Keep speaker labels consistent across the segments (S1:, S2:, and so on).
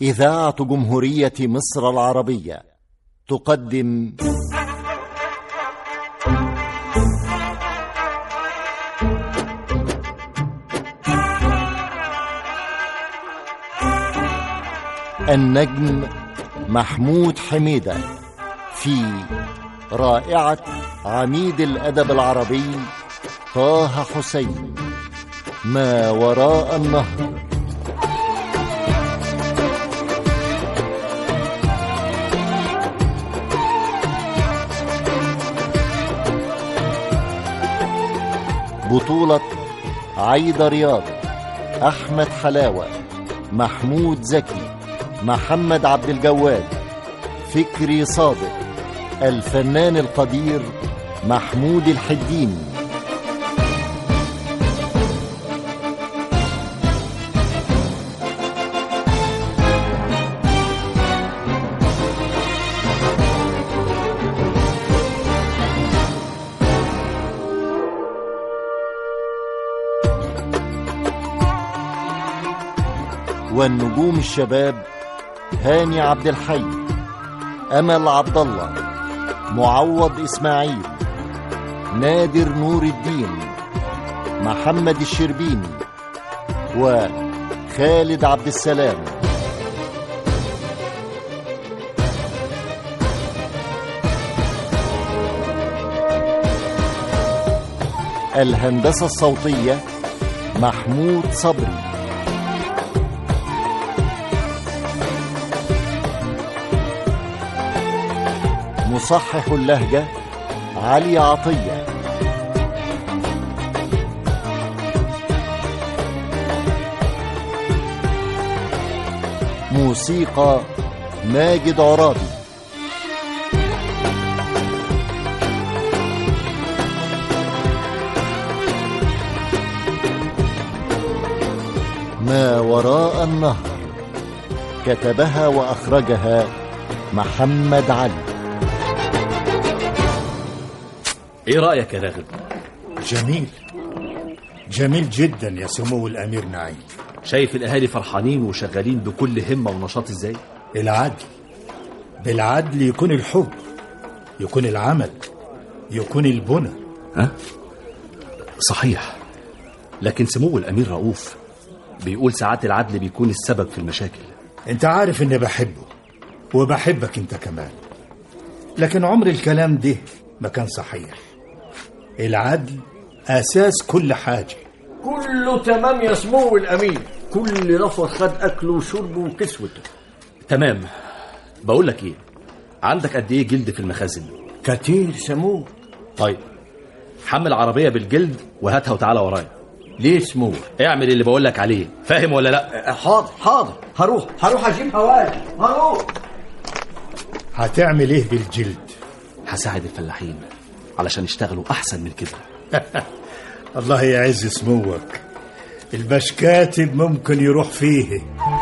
S1: إذاعة جمهورية مصر العربية تقدم النجم محمود حميدة في رائعة عميد الأدب العربي طه حسين ما وراء النهر بطولة عايدة رياض أحمد حلاوة محمود زكي محمد عبد الجواد فكري صادق الفنان القدير محمود الحديني والنجوم الشباب هاني عبد الحي امل عبد الله معوض اسماعيل نادر نور الدين محمد الشربيني وخالد عبد السلام الهندسه الصوتيه محمود صبري مصحح اللهجة علي عطية موسيقى ماجد عرابي ما وراء النهر كتبها وأخرجها محمد علي
S2: ايه رأيك يا راغب
S3: جميل جميل جدا يا سمو الأمير نعيم
S2: شايف الاهالي فرحانين وشغالين بكل همة ونشاط ازاي
S3: العدل بالعدل يكون الحب يكون العمل يكون البنى
S2: ها صحيح لكن سمو الامير رؤوف بيقول ساعات العدل بيكون السبب في المشاكل
S3: انت عارف اني بحبه وبحبك انت كمان لكن عمر الكلام ده ما كان صحيح العدل أساس كل حاجة
S4: كله تمام يا سمو الأمير كل نفر خد أكله وشربه وكسوته
S2: تمام بقول لك ايه عندك قد ايه جلد في المخازن
S4: كتير سمو
S2: طيب حمل عربية بالجلد وهاتها وتعالى ورايا
S4: ليه سمو
S2: اعمل اللي بقول لك عليه فاهم ولا لا
S4: حاضر حاضر هروح هروح أجيب هواي هروح
S3: هتعمل ايه بالجلد
S2: هساعد الفلاحين علشان يشتغلوا احسن من كده
S3: الله يعز سموك الباش كاتب ممكن يروح فيه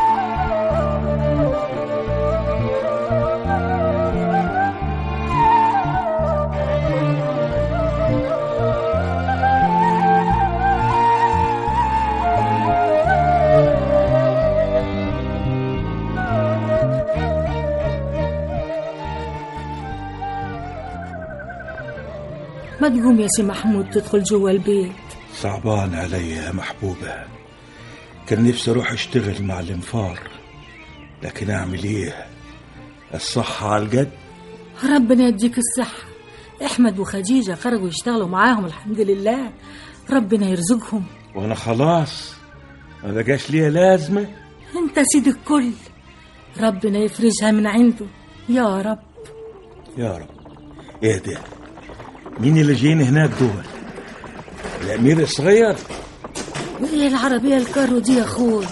S5: ما تقوم يا سي محمود تدخل جوا البيت
S6: صعبان علي يا محبوبة كان نفسي أروح أشتغل مع الانفار لكن أعمل إيه الصحة على الجد
S5: ربنا يديك الصحة أحمد وخديجة خرجوا يشتغلوا معاهم الحمد لله ربنا يرزقهم
S6: وأنا خلاص ما بقاش ليا لازمة
S5: انت سيد الكل ربنا يفرجها من عنده يا رب
S6: يا رب إيه ده مين اللي جايين هناك دول الأمير الصغير
S5: وايه العربية الكارو دي يا اخوي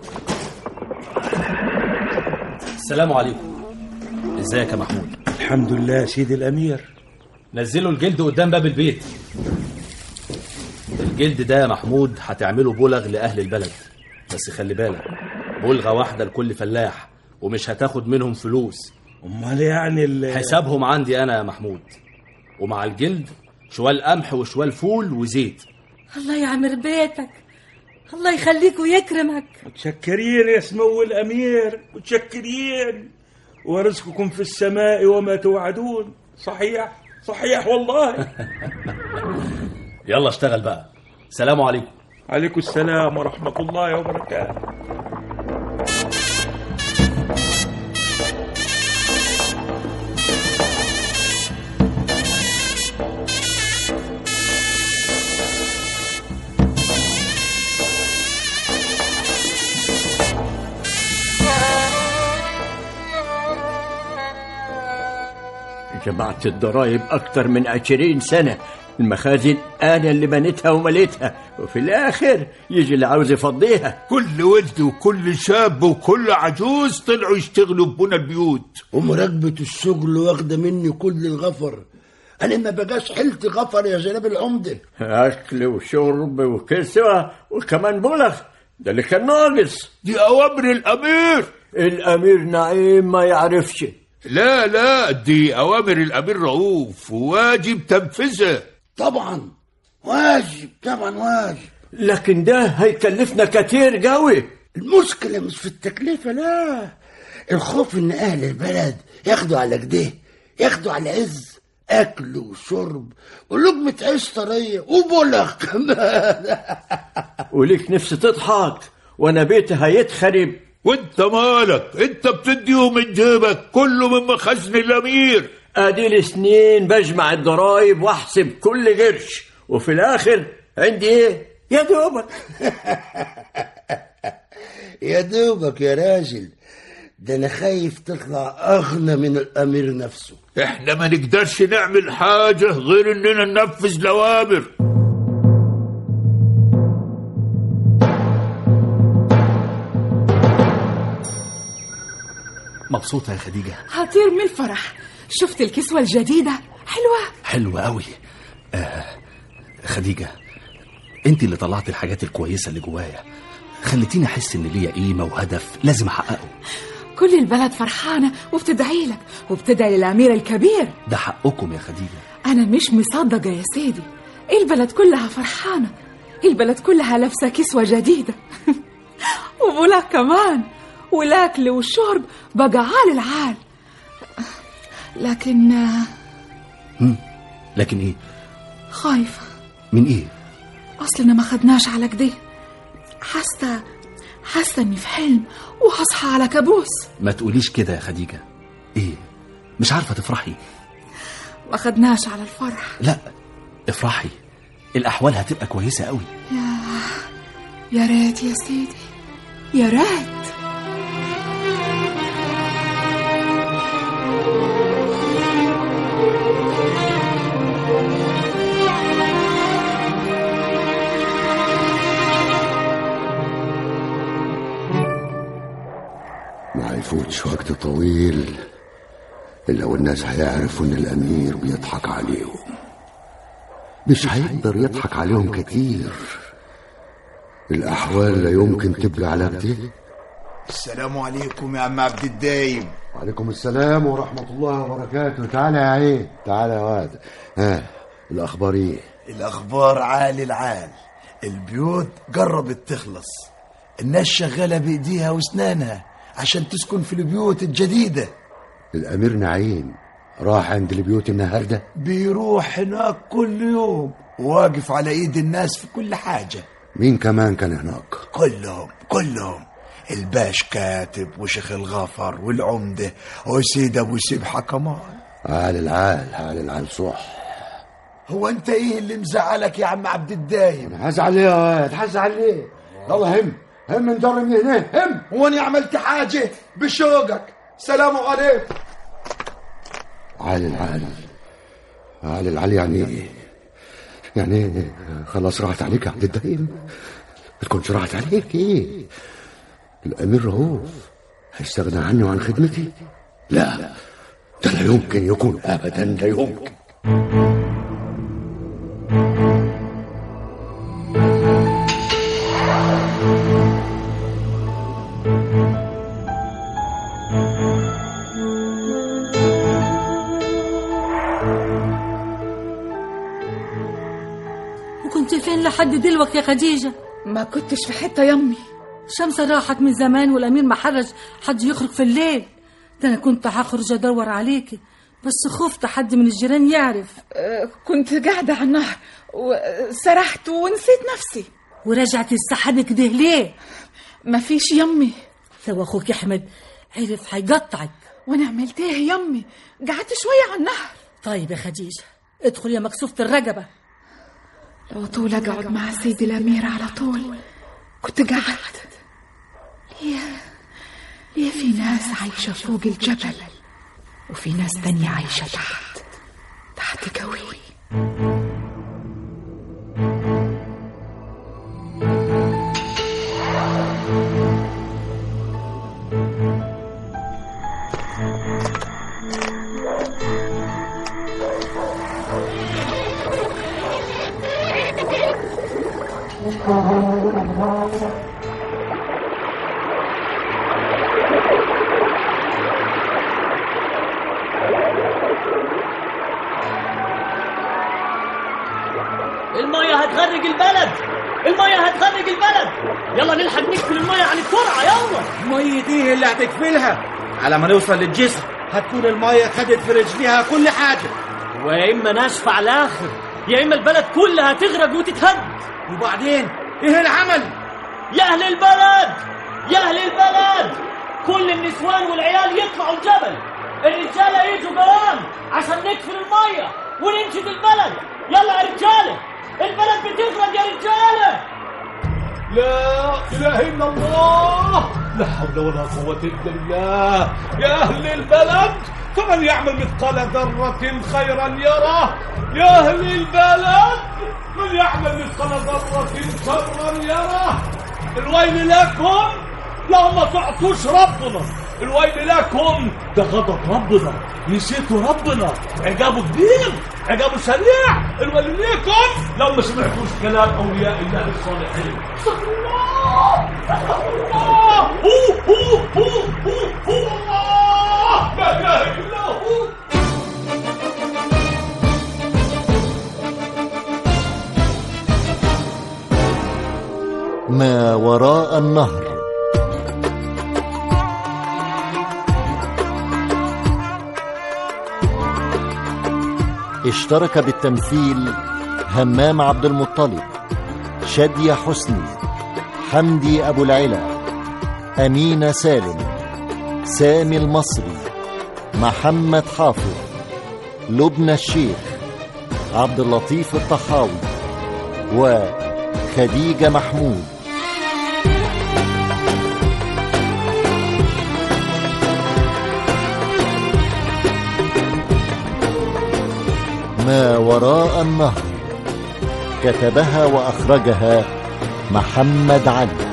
S2: السلام عليكم ازيك يا محمود
S6: الحمد لله سيدي الأمير
S2: نزلوا الجلد قدام باب البيت الجلد ده يا محمود هتعمله بلغ لأهل البلد بس خلي بالك بلغة واحدة لكل فلاح ومش هتاخد منهم فلوس
S6: أمال يعني ال-
S2: حسابهم عندي أنا يا محمود ومع الجلد شوال قمح وشوال فول وزيت
S5: الله يعمر بيتك الله يخليك ويكرمك
S6: متشكرين يا سمو الأمير متشكرين ورزقكم في السماء وما توعدون صحيح صحيح والله
S2: يلا اشتغل بقى سلام عليكم
S6: عليكم السلام ورحمة الله وبركاته
S4: جمعت الضرايب أكتر من عشرين سنة المخازن أنا اللي بنيتها ومليتها وفي الآخر يجي اللي عاوز يفضيها
S7: كل ولد وكل شاب وكل عجوز طلعوا يشتغلوا ببنى البيوت
S8: ومراقبة الشغل واخدة مني كل الغفر أنا ما بقاش حلت غفر يا جناب العمدة
S4: أكل وشرب وكسوة وكمان بلغ ده اللي كان ناقص
S7: دي أوامر الأمير
S4: الأمير نعيم ما يعرفش
S7: لا لا دي أوامر الأمير رؤوف وواجب تنفيذها
S8: طبعا واجب طبعا واجب
S4: لكن ده هيكلفنا كتير قوي
S8: المشكلة مش في التكلفة لا الخوف إن أهل البلد ياخدوا على كده ياخدوا على عز أكل وشرب ولقمة عيش طرية وبلغ كمان
S4: وليك نفس تضحك وانا بيتي هيتخرب
S7: وانت مالك انت بتديه من جيبك كله من مخزن الأمير
S4: ادي لي سنين بجمع الضرايب واحسب كل قرش وفي الاخر عندي ايه يا دوبك
S8: يا دوبك يا راجل ده أنا خايف تطلع أغنى من الأمير نفسه
S7: احنا ما نقدرش نعمل حاجة غير اننا ننفذ الأوامر
S2: مبسوطة يا خديجة
S9: هطير من الفرح شفت الكسوة الجديدة حلوة
S2: حلوة قوي آه خديجة انت اللي طلعت الحاجات الكويسة اللي جوايا خليتيني احس ان ليا قيمة وهدف لازم احققه
S9: كل البلد فرحانة وبتدعي لك وبتدعي للأمير الكبير
S2: ده حقكم يا خديجة
S9: أنا مش مصدقة يا سيدي البلد كلها فرحانة البلد كلها لابسة كسوة جديدة وبولا كمان والأكل والشرب بقى عال العال لكن آه،
S2: لكن ايه
S9: خايفة
S2: من ايه
S9: أصلنا ما خدناش على كده حاسة حاسة إني في حلم وهصحى على كابوس
S2: ما تقوليش كده يا خديجة ايه مش عارفة تفرحي
S9: ما خدناش على الفرح
S2: لا افرحي الاحوال هتبقى كويسة قوي
S9: يا ريت يا سيدي يا ريت
S8: ما هيفوتش وقت طويل إلا والناس هيعرفوا إن الأمير بيضحك عليهم مش هيقدر يضحك عليهم كتير الأحوال لا يمكن تبقى على كده
S10: السلام عليكم يا عم عبد الدايم
S8: وعليكم السلام ورحمة الله وبركاته تعالى يا عين تعالى يا واد ها الأخبار إيه
S10: الأخبار عال العال البيوت قربت تخلص الناس شغالة بإيديها وأسنانها عشان تسكن في البيوت الجديدة
S8: الأمير نعيم راح عند البيوت النهاردة
S10: بيروح هناك كل يوم واقف على إيد الناس في كل حاجة
S8: مين كمان كان هناك
S10: كلهم كلهم الباش كاتب وشيخ الغفر والعمدة وسيد أبو سبحة كمان
S8: عال العال عال العال صح
S10: هو أنت إيه اللي مزعلك يا عم عبد الدايم
S8: هزعل ليه يا واد هزعل ليه يلا هم هم ندور من هنا هم
S10: هو أنا عملت حاجة بشوقك سلام عليكم
S8: عال العال عال العال يعني ايه يعني إيه؟ خلاص راحت عليك يا عبد الدايم ما تكونش راحت عليك ايه الامير رؤوف هيستغنى عني وعن خدمتي لا ده لا يمكن يكون ابدا لا يمكن
S5: وكنت فين لحد دلوقتي يا خديجة
S9: ما كنتش في حتة يمي
S5: شمس راحت من زمان والأمير ما حرج حد يخرج في الليل ده أنا كنت هخرج أدور عليكي بس خفت حد من الجيران يعرف
S9: آه، كنت قاعدة على النهر وسرحت ونسيت نفسي
S5: ورجعت السحابة كده ليه؟
S9: مفيش يمي
S5: لو أخوك أحمد عرف هيقطعك
S9: وانا عملت ايه يمي قعدت شوية على النهر
S5: طيب يا خديجة ادخل يا مكسوفة الرقبة
S9: لو طول اقعد مع سيدي الامير على طول كنت قعدت ليه ليه في ناس عايشة فوق الجبل وفي ناس تانية عايشة تحت تحت قوي
S11: المية هتغرق البلد المية هتغرق البلد يلا نلحق نقفل المية عن الترعة يلا
S12: مية ايه اللي هتكفلها على ما نوصل للجسر هتكون المية خدت في رجليها كل حاجة
S11: ويا إما ناشفة على الآخر يا إما البلد كلها هتغرق وتتهد
S12: وبعدين ايه العمل
S11: يا أهل البلد يا أهل البلد كل النسوان والعيال يطلعوا الجبل الرجالة يجوا قوام عشان نقفل المية وننشد البلد يلا يا رجالة البلد بتغرق يا رجالة
S7: لا إله إلا الله لا حول ولا قوة إلا بالله يا أهل البلد فمن يعمل مثقال ذرة خيرا يره يا أهل البلد من يعمل مثقال ذرة شرا يره الويل لكم لو ما تعطوش ربنا الويل لكم ده غضب ربنا نسيتوا ربنا عقابه كبير عقابه سريع الويل لكم لو ما سمعتوش كلام اولياء الله الصالحين استغفر الله استغفر الله هو هو هو هو هو الله لا اله الا هو
S1: ما وراء النهر اشترك بالتمثيل همام عبد المطلب شادية حسني حمدي أبو العلا أمينة سالم سامي المصري محمد حافظ لبنى الشيخ عبد اللطيف الطحاوي وخديجة محمود ما وراء النهر كتبها وأخرجها محمد علي